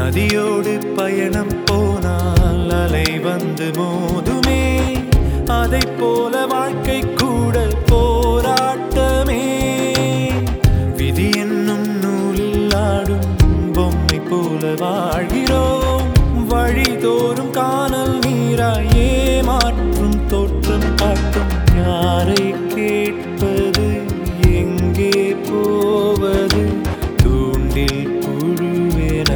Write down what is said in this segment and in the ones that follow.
நதியோடு பயணம் போனால் அலை வந்து மோதுமே அதை போல வாழ்க்கை கூட போராட்டமே விதி என்னும் நூலில் ஆடும் பொம்மை போல வாழ்கிறோம் வழிதோறும் காணல் நீராய் ஏமாற்றும் தோற்றம் காட்டும் யாரை கேட்பது எங்கே போவது தூண்டில் புழுவென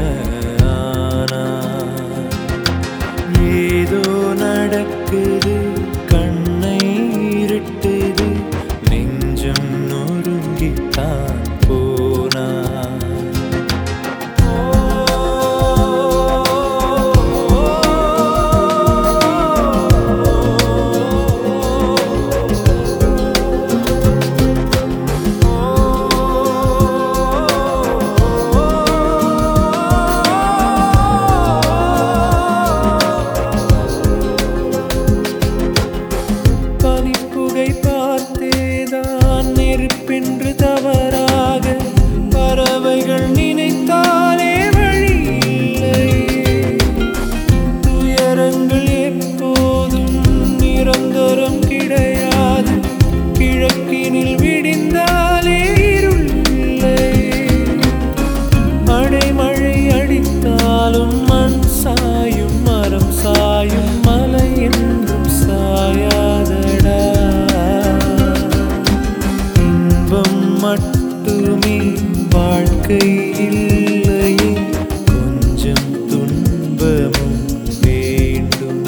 ஆனார். ஏதோ நடக்குது கண்ணை இருட்டுது நெஞ்சம் நொறுங்கித்தான் போனார் பனிப்புகை பார்த்தேதான் நெருப்பென்று தவறாக பறவைகள் நினைத்தாலே வழி இல்லை துயரங்கள் எப்போதும் நிரந்தரம் கிடையாது கிழக்கினில் விடிந்தாலே இருள் இல்லை அடைமழை அடித்தாலும் மண் சாயும் மரம் சாயும் மலை என்றும் சாயாதடா இன்பம் மட்டுமே வாழ்க்கை இல்லையே கொஞ்சம் துன்பமும் வேண்டும்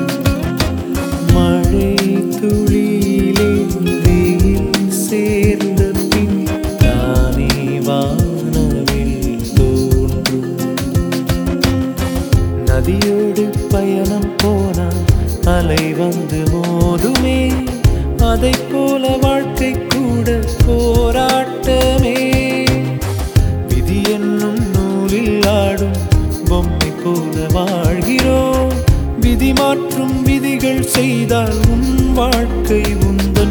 மழை துளியிலே வெயில் சேர்ந்த பின் தானே வானவில் தோன்றும் நதியோடு பயணம் போனால் அலை வந்து மோதுமே அதை போல வாழ்க்கை கூட போராட்டமே விதி என்னும் நூலில் ஆடும் பொம்மை போல வாழ்கிறோம் விதி மாற்றும் விதிகள் செய்தால் உன் வாழ்க்கை உந்தன்